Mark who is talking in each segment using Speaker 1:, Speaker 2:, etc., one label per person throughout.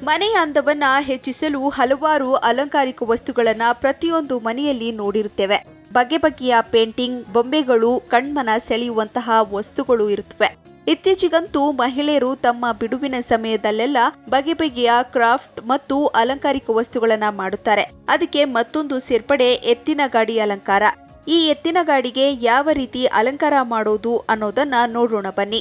Speaker 1: ಮನೆಯ ಅಂದವನ್ನ ಹೆಚ್ಚಿಸಲು ಹಲವಾರು ಅಲಂಕಾರಿಕ ವಸ್ತುಗಳನ್ನ ಪ್ರತಿಯೊಂದು ಮನೆಯಲ್ಲಿ ನೋಡಿರುತ್ತೇವೆ ಬಗೆ ಬಗೆಯ ಪೇಂಟಿಂಗ್ ಬೊಂಬೆಗಳು ಕಣ್ಮನ ಸೆಳೆಯುವಂತಹ ವಸ್ತುಗಳು ಇರುತ್ತವೆ ಇತ್ತೀಚೆಗಂತೂ ಮಹಿಳೆಯರು ತಮ್ಮ ಬಿಡುವಿನ ಸಮಯದಲ್ಲೆಲ್ಲ ಬಗೆ ಬಗೆಯ ಕ್ರಾಫ್ಟ್ ಮತ್ತು ಅಲಂಕಾರಿಕ ವಸ್ತುಗಳನ್ನ ಮಾಡುತ್ತಾರೆ ಅದಕ್ಕೆ ಮತ್ತೊಂದು ಸೇರ್ಪಡೆ ಎತ್ತಿನ ಗಾಡಿ ಅಲಂಕಾರ ಈ ಎತ್ತಿನ ಗಾಡಿಗೆ ಯಾವ ರೀತಿ ಅಲಂಕಾರ ಮಾಡೋದು ಅನ್ನೋದನ್ನ ನೋಡೋಣ ಬನ್ನಿ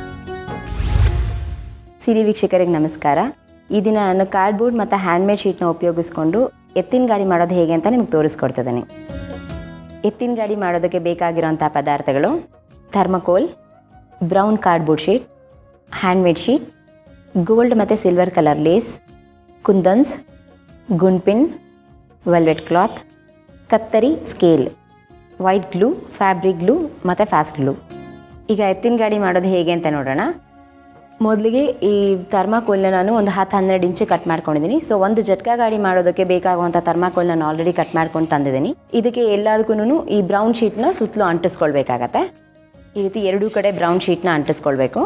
Speaker 2: ಸಿರಿ ವೀಕ್ಷಕರಿಗೆ ನಮಸ್ಕಾರ ಈ ದಿನ ನಾನು ಕಾರ್ಡ್ಬೋರ್ಡ್ ಮತ್ತು ಹ್ಯಾಂಡ್ಮೇಡ್ ಶೀಟ್ನ ಉಪಯೋಗಿಸ್ಕೊಂಡು ಎತ್ತಿನ ಗಾಡಿ ಮಾಡೋದು ಹೇಗೆ ಅಂತ ನಿಮ್ಗೆ ತೋರಿಸ್ಕೊಡ್ತಿದ್ದೀನಿ ಎತ್ತಿನ ಗಾಡಿ ಮಾಡೋದಕ್ಕೆ ಬೇಕಾಗಿರೋಂಥ ಪದಾರ್ಥಗಳು thermocol brown cardboard sheet handmade sheet gold ಮತ್ತು ಸಿಲ್ವರ್ ಕಲರ್ ಲೇಸ್ ಕುಂದನ್ಸ್ ಗುಂಡ್ಪಿನ್ ವೆಲ್ವೆಟ್ ಕ್ಲಾತ್ ಕತ್ತರಿ scale white glue fabric glue ಮತ್ತು ಫಾಸ್ಟ್ ಗ್ಲೂ ಈಗ ಎತ್ತಿನ ಗಾಡಿ ಮಾಡೋದು ಹೇಗೆ ಅಂತ ನೋಡೋಣ ಮೊದಲಿಗೆ ಈ ಥರ್ಮಾಕೋಲ್ನ ನಾನು ಒಂದು ಹತ್ತು ಹನ್ನೆರಡು ಇಂಚು ಕಟ್ ಮಾಡ್ಕೊಂಡಿದ್ದೀನಿ ಸೊ ಒಂದು ಜಟ್ಕಾ ಗಾಡಿ ಮಾಡೋದಕ್ಕೆ ಬೇಕಾಗುವಂಥ ಥರ್ಮಾಕೋಲ್ ನಾನು ಆಲ್ರೆಡಿ ಕಟ್ ಮಾಡ್ಕೊಂಡು ತಂದಿದ್ದೀನಿ ಇದಕ್ಕೆ ಎಲ್ಲದಕ್ಕೂ ಈ ಬ್ರೌನ್ ಶೀಟ್ನ ಸುತ್ತಲೂ ಅಂಟಿಸ್ಕೊಳ್ಬೇಕಾಗತ್ತೆ ಈ ರೀತಿ ಎರಡೂ ಕಡೆ ಬ್ರೌನ್ ಶೀಟ್ನ ಅಂಟಿಸ್ಕೊಳ್ಬೇಕು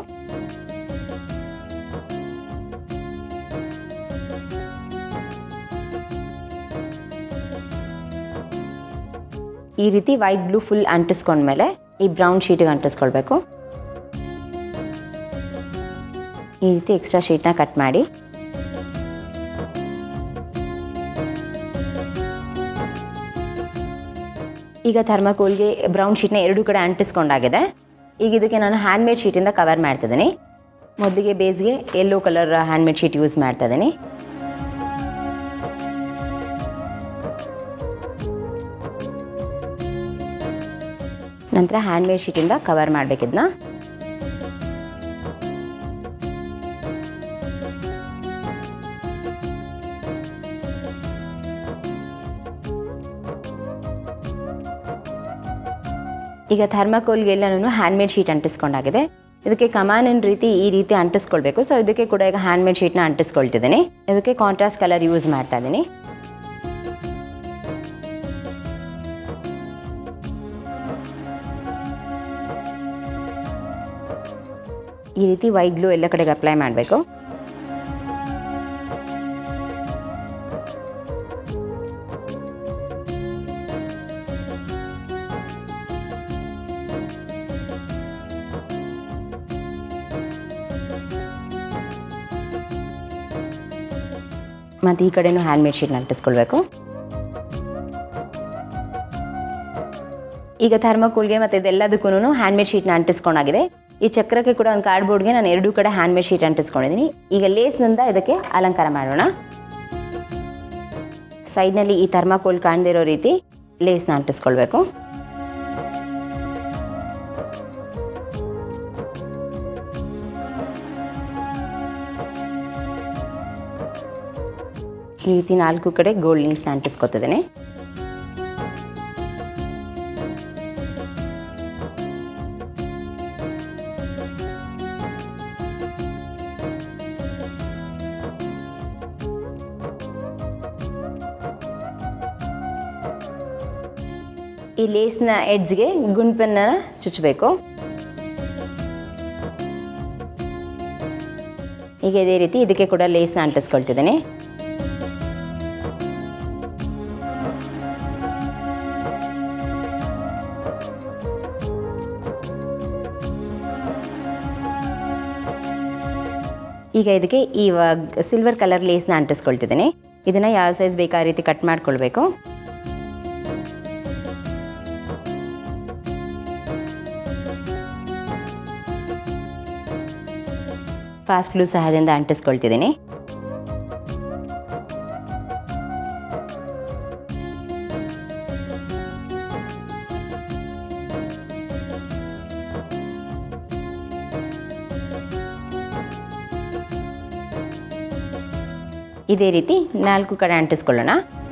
Speaker 2: ಈ ರೀತಿ ವೈಟ್ ಬ್ಲೂ ಫುಲ್ ಅಂಟಿಸ್ಕೊಂಡ್ಮೇಲೆ ಈ ಬ್ರೌನ್ ಶೀಟಿಗೆ ಅಂಟಿಸ್ಕೊಳ್ಬೇಕು ಈ ರೀತಿ ಎಕ್ಸ್ಟ್ರಾ ಶೀಟ್ನ ಕಟ್ ಮಾಡಿ ಈಗ ಥರ್ಮಾಕೋಲ್ಗೆ ಬ್ರೌನ್ ಶೀಟ್ನ ಎರಡೂ ಕಡೆ ಅಂಟಿಸ್ಕೊಂಡಾಗಿದೆ ಈಗ ಇದಕ್ಕೆ ನಾನು ಹ್ಯಾಂಡ್ಮೇಡ್ ಶೀಟಿಂದ ಕವರ್ ಮಾಡ್ತಿದ್ದೀನಿ ಮೊದಲಿಗೆ ಬೇಸ್ಗೆ yellow colour handmade sheet use ಮಾಡ್ತಾ ಇದ್ದೀನಿ ನಂತರ ಹ್ಯಾಂಡ್ಮೇಡ್ ಶೀಟಿಂದ ಕವರ್ ಮಾಡಬೇಕಿದ್ನ ಈಗ ಥರ್ಮಾಕೋಲ್ಗೆಲ್ಲ ನಾನು ಹ್ಯಾಂಡ್ಮೇಡ್ ಶೀಟ್ ಅಂಟಿಸ್ಕೊಂಡಾಗಿದೆ ಇದಕ್ಕೆ ಕಮಾನಿನ ರೀತಿ ಈ ರೀತಿ ಅಂಟಿಸ್ಕೊಳ್ಬೇಕು ಸೊ ಇದಕ್ಕೆ ಕೂಡ ಈಗ ಹ್ಯಾಂಡ್ಮೇಡ್ ಶೀಟ್ನ ಅಂಟಿಸ್ಕೊಳ್ತಿದ್ದೀನಿ ಇದಕ್ಕೆ ಕಾಂಟ್ರಾಸ್ಟ್ ಕಲರ್ ಯೂಸ್ ಮಾಡ್ತಾ ಇದ್ದೀನಿ ಈ ರೀತಿ ವೈಟ್ ಗ್ಲೂ ಎಲ್ಲ ಕಡೆಗೆ ಅಪ್ಲೈ ಮಾಡಬೇಕು ಮತ್ತು ಈ ಕಡೆನೂ ಹ್ಯಾಂಡ್ಮೇಡ್ ಶೀಟ್ನ ಅಂಟಿಸ್ಕೊಳ್ಬೇಕು ಈಗ ಥರ್ಮಕೋಲ್ಗೆ ಮತ್ತು ಇದೆಲ್ಲದಕ್ಕೂ ಹ್ಯಾಂಡ್ಮೇಡ್ ಶೀಟ್ನ ಅಂಟಿಸ್ಕೊಂಡಾಗಿದೆ ಈ ಚಕ್ರಕ್ಕೆ ಕೂಡ ಒಂದು ಕಾರ್ಡ್ಬೋರ್ಡ್ಗೆ ನಾನು ಎರಡೂ ಕಡೆ ಹ್ಯಾಂಡ್ಮೇಡ್ ಶೀಟ್ ಅಂಟಿಸ್ಕೊಂಡಿದ್ದೀನಿ ಈಗ ಲೇಸ್ನಿಂದ ಇದಕ್ಕೆ ಅಲಂಕಾರ ಮಾಡೋಣ ಸೈಡ್ನಲ್ಲಿ ಈ ಥರ್ಮಾಕೋಲ್ ಕಾಣದಿರೋ ರೀತಿ ಲೇಸ್ನ ಅಂಟಿಸ್ಕೊಳ್ಬೇಕು ಈ ರೀತಿ ನಾಲ್ಕು ಕಡೆ ಗೋಲ್ಡ್ ಲೇಸ್ನ ಅಂಟಿಸ್ಕೊತಿದ್ದೀನಿ ಈ ಲೇಸ್ನ ಎಡ್ಜ್ಗೆ ಗುಂಡ್ಪನ್ನ ಚುಚ್ಚಬೇಕು ಈಗ ಇದೇ ರೀತಿ ಇದಕ್ಕೆ ಕೂಡ ಲೇಸ್ನ ಅಂಟಿಸ್ಕೊಳ್ತಿದ್ದೀನಿ ಈಗ ಇದಕ್ಕೆ ಈ ಸಿಲ್ವರ್ ಕಲರ್ ಲೇಸ್ನ ಅಂಟಿಸ್ಕೊಳ್ತಿದ್ದೀನಿ ಇದನ್ನು ಯಾವ ಸೈಜ್ ಬೇಕು ಆ ರೀತಿ ಕಟ್ ಮಾಡ್ಕೊಳ್ಬೇಕು ಫಾಸ್ಟ್ ಗ್ಲೂ ಸಹಾಯದಿಂದ ಅಂಟಿಸ್ಕೊಳ್ತಿದ್ದೀನಿ ಇದೇ ರೀತಿ ನಾಲ್ಕು ಕಡೆ ಅಂಟಿಸ್ಕೊಳ್ಳೋಣ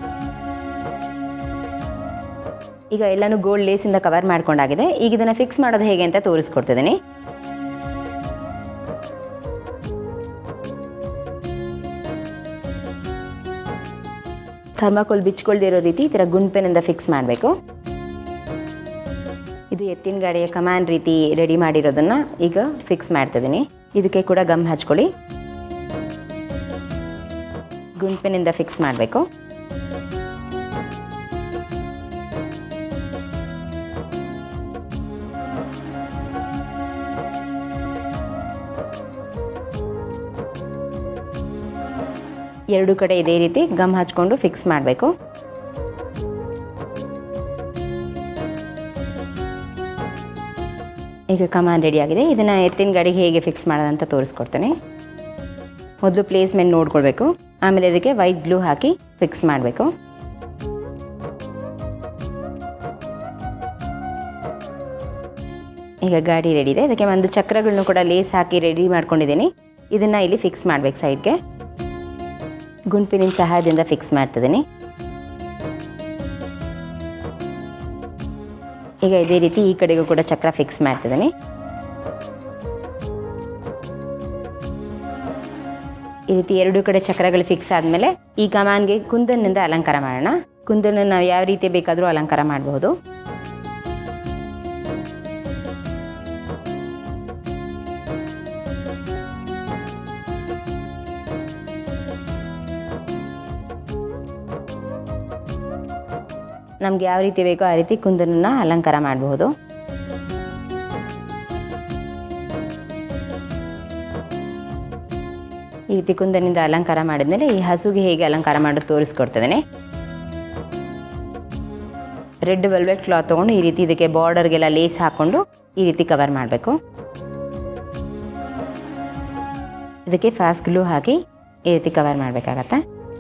Speaker 2: ಈಗ ಎಲ್ಲನೂ ಗೋಲ್ಡ್ ಲೇಸಿಂದ ಕವರ್ ಮಾಡ್ಕೊಂಡಾಗಿದೆ ಈಗ ಇದನ್ನು ಫಿಕ್ಸ್ ಮಾಡೋದು ಹೇಗೆ ಅಂತ ತೋರಿಸ್ಕೊಡ್ತಿದ್ದೀನಿ ಥರ್ಮಾಕೋಲ್ ಬಿಚ್ಕೊಳ್ದಿರೋ ರೀತಿ ಈ ಥರ ಗುಂಡ್ಪೆನಿಂದ ಫಿಕ್ಸ್ ಮಾಡಬೇಕು ಇದು ಎತ್ತಿನ ಗಾಡಿಯ ಕಮಾನ್ ರೀತಿ ರೆಡಿ ಮಾಡಿರೋದನ್ನು ಈಗ ಫಿಕ್ಸ್ ಮಾಡ್ತಿದ್ದೀನಿ ಇದಕ್ಕೆ ಕೂಡ ಗಮ್ ಹಚ್ಕೊಳ್ಳಿ ಗುಂಪಿನಿಂದ ಫಿಕ್ಸ್ ಮಾಡಬೇಕು ಎರಡು ಕಡೆ ಇದೇ ರೀತಿ ಗಮ್ ಹಚ್ಕೊಂಡು ಫಿಕ್ಸ್ ಮಾಡಬೇಕು ಈಗ ಕಮಾನ್ ರೆಡಿ ಆಗಿದೆ ಇದನ್ನು ಎತ್ತಿನ ಗಾಡಿಗೆ ಹೇಗೆ ಫಿಕ್ಸ್ ಮಾಡೋದಂತ ತೋರಿಸ್ಕೊಡ್ತೇನೆ ಮೊದಲು ಪ್ಲೇಸ್ಮೆಂಟ್ ನೋಡ್ಕೊಳ್ಬೇಕು ಆಮೇಲೆ ಅದಕ್ಕೆ ವೈಟ್ ಗ್ಲೂ ಹಾಕಿ ಫಿಕ್ಸ್ ಮಾಡಬೇಕು ಈಗ ಗಾಡಿ ರೆಡಿ ಇದೆ ಇದಕ್ಕೆ ಒಂದು ಚಕ್ರಗಳನ್ನು ಕೂಡ ಲೇಸ್ ಹಾಕಿ ರೆಡಿ ಮಾಡ್ಕೊಂಡಿದ್ದೀನಿ ಇದನ್ನು ಇಲ್ಲಿ ಫಿಕ್ಸ್ ಮಾಡ್ಬೇಕು ಸೈಡ್ಗೆ ಗುಂಪಿನ ಸಹಾಯದಿಂದ ಫಿಕ್ಸ್ ಮಾಡ್ತಿದ್ದೀನಿ ಈಗ ಇದೇ ರೀತಿ ಈ ಕಡೆಗೂ ಕೂಡ ಚಕ್ರ ಫಿಕ್ಸ್ ಮಾಡ್ತಿದ್ದೀನಿ ಈ ರೀತಿ ಎರಡು ಕಡೆ ಚಕ್ರಗಳು ಫಿಕ್ಸ್ ಆದಮೇಲೆ ಈ ಕಮಾನ್ಗೆ ಕುಂದನ್ನಿಂದ ಅಲಂಕಾರ ಮಾಡೋಣ ಕುಂದನ್ನು ನಾವು ಯಾವ ರೀತಿ ಬೇಕಾದರೂ ಅಲಂಕಾರ ಮಾಡಬಹುದು ನಮ್ಗೆ ಯಾವ ರೀತಿ ಬೇಕೋ ಆ ರೀತಿ ಕುಂದನನ್ನು ಅಲಂಕಾರ ಮಾಡಬಹುದು ಈ ರೀತಿ ಕುಂದನಿಂದ ಅಲಂಕಾರ ಮಾಡಿದ್ಮೇಲೆ ಈ ಹಸುಗೆ ಹೇಗೆ ಅಲಂಕಾರ ಮಾಡೋದು ತೋರಿಸ್ಕೊಡ್ತಿದ್ದೇನೆ ರೆಡ್ ವೆಲ್ವೆಟ್ ಕ್ಲಾತ್ ತೊಗೊಂಡು ಈ ರೀತಿ ಇದಕ್ಕೆ ಬಾರ್ಡರ್ಗೆಲ್ಲ ಲೇಸ್ ಹಾಕ್ಕೊಂಡು ಈ ರೀತಿ ಕವರ್ ಮಾಡಬೇಕು ಇದಕ್ಕೆ ಫಾಸ್ಟ್ ಗ್ಲೂ ಹಾಕಿ ಈ ರೀತಿ ಕವರ್ ಮಾಡಬೇಕಾಗತ್ತೆ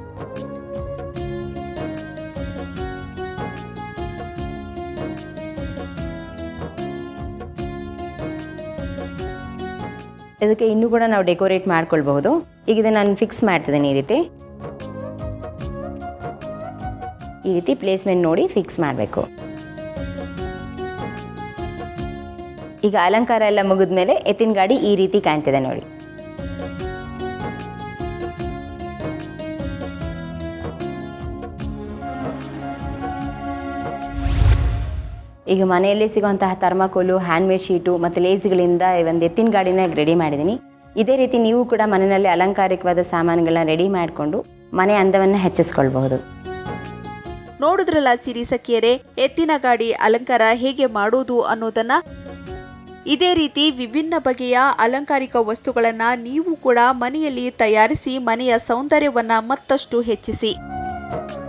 Speaker 2: ಇದಕ್ಕೆ ಇನ್ನೂ ಕೂಡ ನಾವು ಡೆಕೋರೇಟ್ ಮಾಡ್ಕೊಳ್ಬಹುದು ಈಗ ಇದನ್ನು ನಾನು ಫಿಕ್ಸ್ ಮಾಡ್ತಿದ್ದೀನಿ ಈ ರೀತಿ ಈ ರೀತಿ ಪ್ಲೇಸ್ಮೆಂಟ್ ನೋಡಿ ಫಿಕ್ಸ್ ಮಾಡಬೇಕು ಈಗ ಅಲಂಕಾರ ಎಲ್ಲ ಮುಗಿದ್ಮೇಲೆ ಎತ್ತಿನ ಗಾಡಿ ಈ ರೀತಿ ಕಾಣ್ತಿದೆ ನೋಡಿ ಈಗ ಮನೆಯಲ್ಲಿ ಸಿಗುವಂತಹ ಥರ್ಮಾಕೋಲು ಹ್ಯಾಂಡ್ಮೇಡ್ ಶೀಟು ಮತ್ತು ಲೇಸ್ಗಳಿಂದ ಒಂದು ಎತ್ತಿನ ಗಾಡಿನ ರೆಡಿ ಮಾಡಿದ್ದೀನಿ ಇದೇ ರೀತಿ ನೀವು ಕೂಡ ಮನೆಯಲ್ಲಿ ಅಲಂಕಾರಿಕವಾದ ಸಾಮಾನುಗಳನ್ನ ರೆಡಿ ಮಾಡಿಕೊಂಡು ಮನೆ ಅಂದವನ್ನು ಹೆಚ್ಚಿಸ್ಕೊಳ್ಬಹುದು
Speaker 1: ನೋಡಿದ್ರಲ್ಲ ಸಿರಿ ಸಖಿಯರೇ ಎತ್ತಿನ ಗಾಡಿ ಅಲಂಕಾರ ಹೇಗೆ ಮಾಡೋದು ಅನ್ನೋದನ್ನ ಇದೇ ರೀತಿ ವಿಭಿನ್ನ ಬಗೆಯ ಅಲಂಕಾರಿಕ ವಸ್ತುಗಳನ್ನ ನೀವು ಕೂಡ ಮನೆಯಲ್ಲಿ ತಯಾರಿಸಿ ಮನೆಯ ಸೌಂದರ್ಯವನ್ನ ಮತ್ತಷ್ಟು ಹೆಚ್ಚಿಸಿ